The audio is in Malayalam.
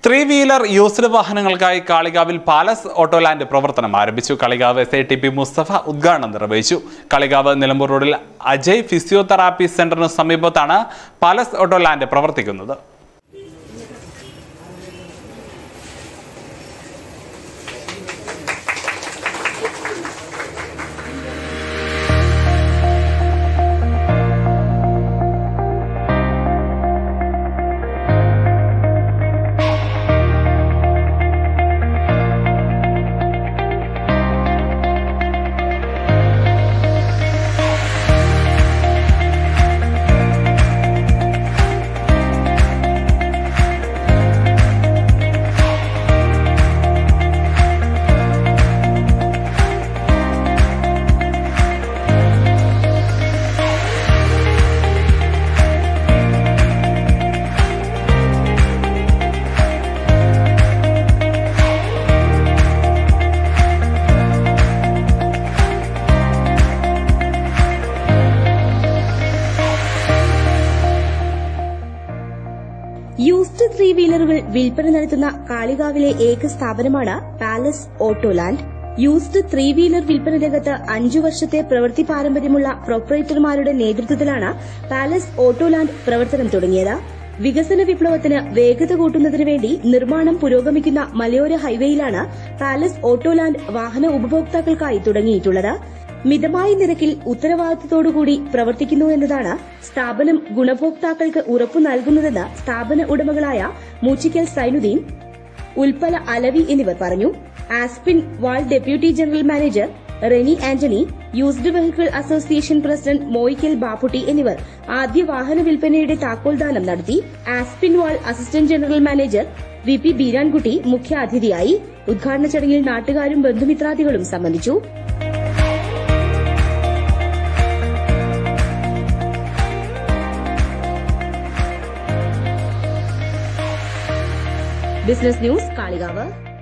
ത്രീ വീലർ യൂസ്ഡ് വാഹനങ്ങൾക്കായി കാളികാവിൽ പാലസ് ഓട്ടോലാൻഡ് പ്രവർത്തനം ആരംഭിച്ചു Kalikavu S I T P Mustafa ഉദ്ഘാടനം നിർവഹിച്ചു കളികാവ് നിലമ്പൂർ റോഡിൽ അജയ് ഫിസിയോതെറാപ്പി സെന്ററിന് സമീപത്താണ് പാലസ് ഓട്ടോലാൻഡ് പ്രവർത്തിക്കുന്നത് യൂസ്ഡ് ത്രീ വീലറുകൾ വിൽപ്പന നടത്തുന്ന കാളികാവിലെ ഏക സ്ഥാപനമാണ് Palace Autoland used three wheeler വിൽപ്പന രംഗത്ത് അഞ്ചു വർഷത്തെ പ്രവൃത്തി പാരമ്പര്യമുള്ള പ്രൊപ്പറേറ്റർമാരുടെ നേതൃത്വത്തിലാണ് പാലസ് ഓട്ടോലാൻഡ് പ്രവർത്തനം തുടങ്ങിയത് വികസന വിപ്ലവത്തിന് വേഗത കൂട്ടുന്നതിനു വേണ്ടി നിർമ്മാണം പുരോഗമിക്കുന്ന മലയോര ഹൈവേയിലാണ് പാലസ് ഓട്ടോലാൻഡ് വാഹന ഉപഭോക്താക്കൾക്കായി തുടങ്ങിയിട്ടുള്ളത് മിതമായ നിരക്കിൽ ഉത്തരവാദിത്തത്തോടുകൂടി പ്രവർത്തിക്കുന്നു എന്നതാണ് സ്ഥാപനം ഗുണഭോക്താക്കൾക്ക് ഉറപ്പു നൽകുന്നതെന്ന് സ്ഥാപന ഉടമകളായ മൂച്ചിക്കൽ സൈനുദ്ദീൻ ഉൽപ്പല അലവി എന്നിവർ പറഞ്ഞു Aspinwall deputy general manager Reni Antony used vehicle association president Moyikkal Bapputty എന്നിവർ ആദ്യ വാഹന വിൽപ്പനയുടെ താക്കോൽദാനം നടത്തി Aspinwall assistant general manager V P Beerankutty മുഖ്യാതിഥിയായി ഉദ്ഘാടന ചടങ്ങിൽ നാട്ടുകാരും ബന്ധുമിത്രാദികളും സംബന്ധിച്ചു ബിസിനസ് ന്യൂസ് കാളികാവ്